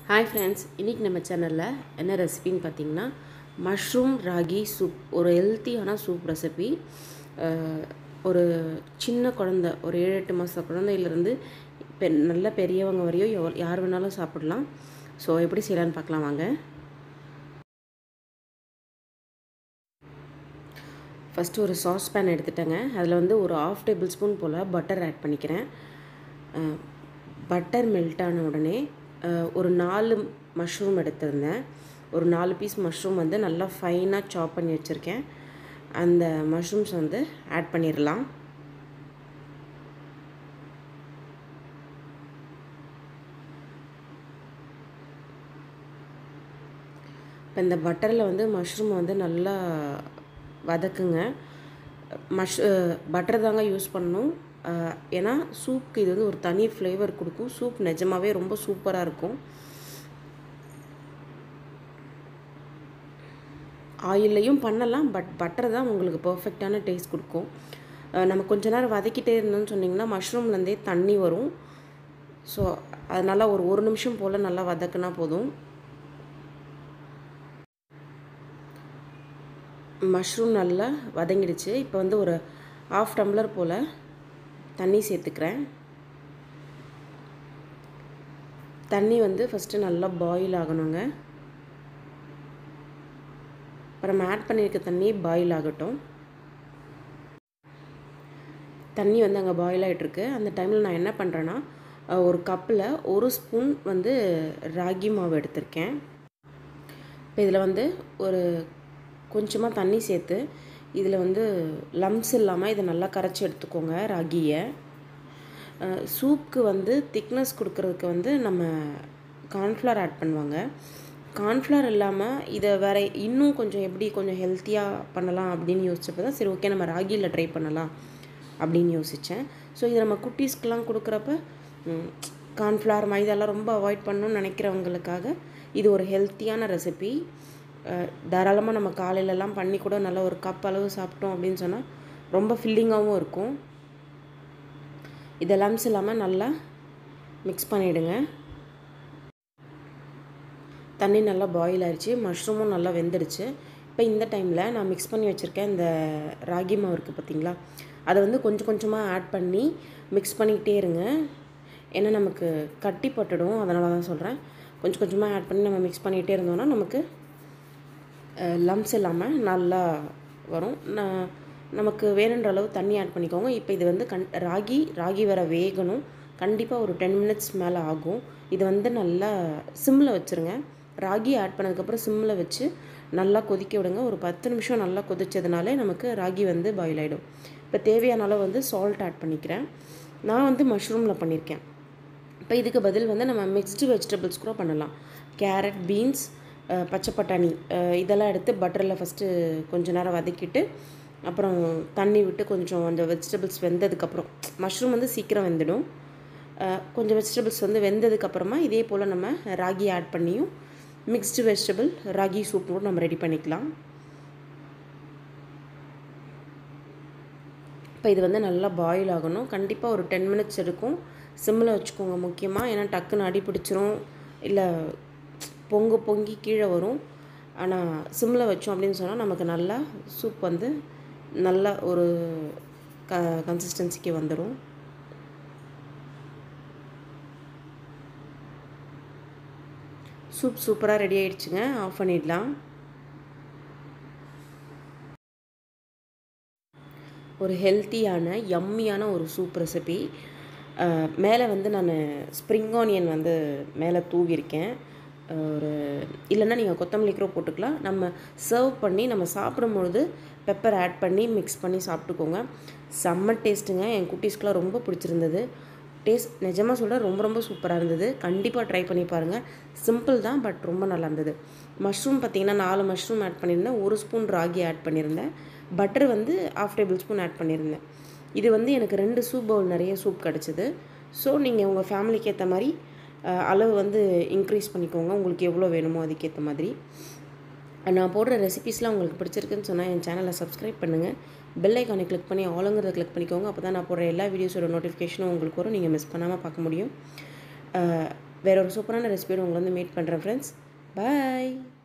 hi friends இன்றைக்கி நம்ம சேனலில் என்ன ரெசிபின்னு பார்த்தீங்கன்னா மஷ்ரூம் ராகி சூப் ஒரு ஹெல்த்தியான சூப் ரெசிபி ஒரு சின்ன குழந்த ஒரு ஏழு எட்டு மாத குழந்தையிலேருந்து பெ நல்ல பெரியவங்க வரையும் எவ் யார் வேணாலும் சாப்பிடலாம் ஸோ எப்படி செய்யலான்னு பார்க்கலாம் வாங்க ஃபஸ்ட்டு ஒரு சாஸ் பேன் எடுத்துட்டேங்க அதில் வந்து ஒரு ஆஃப் டேபிள் ஸ்பூன் போல் பட்டர் ஆட் பண்ணிக்கிறேன் பட்டர் மெல்ட் ஆன உடனே ஒரு நாலு மஷ்ரூம் எடுத்திருந்தேன் ஒரு நாலு பீஸ் மஷ்ரூம் வந்து நல்லா ஃபைனாக சாப் பண்ணி வச்சுருக்கேன் அந்த மஷ்ரூம்ஸ் வந்து ஆட் பண்ணிடலாம் இப்போ இந்த பட்டரில் வந்து மஷ்ரூம் வந்து நல்லா வதக்குங்க மஷ் பட்டர் தாங்க யூஸ் பண்ணணும் ஏன்னா சூப்புக்கு இது வந்து ஒரு தனி ஃப்ளேவர் கொடுக்கும் சூப் நிஜமாகவே ரொம்ப சூப்பராக இருக்கும் ஆயில்லையும் பண்ணலாம் பட் பட்டர் தான் உங்களுக்கு பர்ஃபெக்டான டேஸ்ட் கொடுக்கும் நம்ம கொஞ்ச நேரம் வதக்கிட்டே இருந்தோம்னு சொன்னிங்கன்னா மஷ்ரூம்லேருந்தே தண்ணி வரும் ஸோ அதனால் ஒரு ஒரு நிமிஷம் போல் நல்லா வதக்குனா போதும் மஷ்ரூம் நல்லா வதங்கிடுச்சு இப்போ வந்து ஒரு ஆஃப் டம்ளர் போல் தண்ணி சேர்த்துக்கிறேன் தண்ணி வந்து ஃபஸ்ட்டு நல்லா பாயில் ஆகணுங்க அப்புறம் நம்ம ஆட் பண்ணியிருக்க தண்ணி பாயில் ஆகட்டும் தண்ணி வந்து அங்கே பாயில் ஆகிட்டுருக்கு அந்த டைமில் நான் என்ன பண்ணுறேன்னா ஒரு கப்பில் ஒரு ஸ்பூன் வந்து ராகி மாவு எடுத்திருக்கேன் இப்போ இதில் வந்து ஒரு கொஞ்சமாக தண்ணி சேர்த்து இதில் வந்து லம்ஸ் இல்லாமல் இதை நல்லா கரைச்சி எடுத்துக்கோங்க ராகியை சூப்புக்கு வந்து திக்னஸ் கொடுக்கறதுக்கு வந்து நம்ம கார்ன்ஃப்ளவர் ஆட் பண்ணுவாங்க கார்ன்ஃப்ளவர் இல்லாமல் இதை வேறு இன்னும் கொஞ்சம் எப்படி கொஞ்சம் ஹெல்த்தியாக பண்ணலாம் அப்படின்னு யோசிச்சப்போ தான் சரி ஓகே நம்ம ராகியில் ட்ரை பண்ணலாம் அப்படின்னு யோசித்தேன் ஸோ இதை நம்ம குட்டீஸ்க்கெலாம் கொடுக்குறப்ப கார்ன்ஃப்ளவர் மைதாலாம் ரொம்ப அவாய்ட் பண்ணணும்னு நினைக்கிறவங்களுக்காக இது ஒரு ஹெல்த்தியான ரெசிபி தாராளமாக நம்ம காலையிலலாம் பண்ணி கூட நல்ல ஒரு கப் அளவு சாப்பிட்டோம் அப்படின்னு சொன்னால் ரொம்ப ஃபில்லிங்காகவும் இருக்கும் இதெல்லாம் இல்லாமல் நல்லா மிக்ஸ் பண்ணிவிடுங்க தண்ணி நல்லா பாயில் ஆயிடுச்சு மஷ்ரூமும் நல்லா வெந்துடுச்சு இப்போ இந்த டைமில் நான் மிக்ஸ் பண்ணி வச்சுருக்கேன் இந்த ராகி மாவு இருக்குது பார்த்தீங்களா அதை வந்து கொஞ்சம் கொஞ்சமாக ஆட் பண்ணி மிக்ஸ் பண்ணிக்கிட்டே இருங்க ஏன்னா நமக்கு கட்டி பட்டுடும் அதனால தான் சொல்கிறேன் கொஞ்சம் கொஞ்சமாக ஆட் பண்ணி நம்ம மிக்ஸ் பண்ணிகிட்டே இருந்தோம்னா நமக்கு லம்ஸ் இல்லாமல் நல்லா வரும் நான் நமக்கு வேணுன்ற அளவு தண்ணி ஆட் பண்ணிக்கோங்க இப்போ இது வந்து கண் ராகி ராகி வர வேகணும் கண்டிப்பாக ஒரு டென் மினிட்ஸ் மேலே ஆகும் இது வந்து நல்லா சிம்மில் வச்சுருங்க ராகி ஆட் பண்ணதுக்கப்புறம் சிம்மில் வச்சு நல்லா கொதிக்க விடுங்க ஒரு பத்து நிமிஷம் நல்லா கொதிச்சதுனாலே நமக்கு ராகி வந்து பாயில் ஆகிடும் இப்போ தேவையான அளவு வந்து சால்ட் ஆட் பண்ணிக்கிறேன் நான் வந்து மஷ்ரூமில் பண்ணியிருக்கேன் இப்போ இதுக்கு பதில் வந்து நம்ம மிக்ஸ்டு வெஜிடபிள்ஸ் கூட பண்ணலாம் கேரட் பீன்ஸ் பச்சை பட்டாணி இதெல்லாம் எடுத்து பட்டரில் ஃபஸ்ட்டு கொஞ்ச நேரம் வதக்கிட்டு அப்புறம் தண்ணி விட்டு கொஞ்சம் அந்த வெஜிடபிள்ஸ் வெந்ததுக்கப்புறம் மஷ்ரூம் வந்து சீக்கிரம் வெந்துடும் கொஞ்சம் வெஜிடபிள்ஸ் வந்து வெந்ததுக்கப்புறமா இதே போல் நம்ம ராகி ஆட் பண்ணியும் மிக்ஸ்டு வெஜிடபிள் ராகி சூப் கூட நம்ம ரெடி பண்ணிக்கலாம் இப்போ இது வந்து நல்லா பாயில் ஆகணும் கண்டிப்பாக ஒரு டென் மினிட்ஸ் எடுக்கும் சிம்மில் வச்சுக்கோங்க முக்கியமாக ஏன்னா டக்குன்னு அடி பிடிச்சிரும் இல்லை பொங்கு பொங்கி கீழே வரும் ஆனால் சிம்மில் வச்சோம் அப்படின்னு சொன்னால் நமக்கு நல்லா சூப் வந்து நல்ல ஒரு க கன்சிஸ்டன்சிக்கு வந்துடும் சூப் சூப்பராக ரெடி ஆகிடுச்சுங்க ஆஃப் பண்ணிடலாம் ஒரு ஹெல்த்தியான யம்மியான ஒரு சூப் ரெசிபி மேலே வந்து நான் ஸ்ப்ரிங் ஆனியன் வந்து மேலே தூவியிருக்கேன் ஒரு இல்லைன்னா நீங்கள் கொத்தமல்லி கூட போட்டுக்கலாம் நம்ம சர்வ் பண்ணி நம்ம சாப்பிடும்பொழுது பெப்பர் ஆட் பண்ணி மிக்ஸ் பண்ணி சாப்பிட்டுக்கோங்க செம்ம டேஸ்ட்டுங்க என் குட்டீஸ்க்கெலாம் ரொம்ப பிடிச்சிருந்தது டேஸ்ட் நிஜமாக சொல்ல ரொம்ப ரொம்ப சூப்பராக இருந்தது கண்டிப்பாக ட்ரை பண்ணி பாருங்கள் சிம்பிள் தான் பட் ரொம்ப நல்லா இருந்தது மஷ்ரூம் பார்த்திங்கன்னா நாலு மஷ்ரூம் ஆட் பண்ணியிருந்தேன் ஒரு ஸ்பூன் ராகி ஆட் பண்ணியிருந்தேன் பட்டர் வந்து ஆஃப் டேபிள் ஸ்பூன் ஆட் பண்ணியிருந்தேன் இது வந்து எனக்கு ரெண்டு சூப் பவுல் நிறைய சூப் கிடச்சிது ஸோ நீங்கள் உங்கள் ஃபேமிலிக்கு ஏற்ற மாதிரி அளவு வந்து இன்க்ரீஸ் பண்ணிக்கோங்க உங்களுக்கு எவ்வளோ வேணுமோ அதுக்கேற்ற மாதிரி நான் போடுற ரெசிபீஸ்லாம் உங்களுக்கு பிடிச்சிருக்குன்னு சொன்னால் என் சேனலை சப்ஸ்கிரைப் பண்ணுங்கள் பெல் ஐக்கானை கிளிக் பண்ணி ஆளுங்கிறத கிளிக் பண்ணிக்கோங்க அப்போ தான் நான் போடுற எல்லா வீடியோஸோட நோட்டிஃபிகேஷனும் உங்களுக்கு வரும் நீங்கள் மிஸ் பண்ணாமல் பார்க்க முடியும் வேற ஒரு சூப்பரான ரெசிபியோட உங்களை வந்து மீட் பண்ணுறேன் ஃப்ரெண்ட்ஸ் பாய்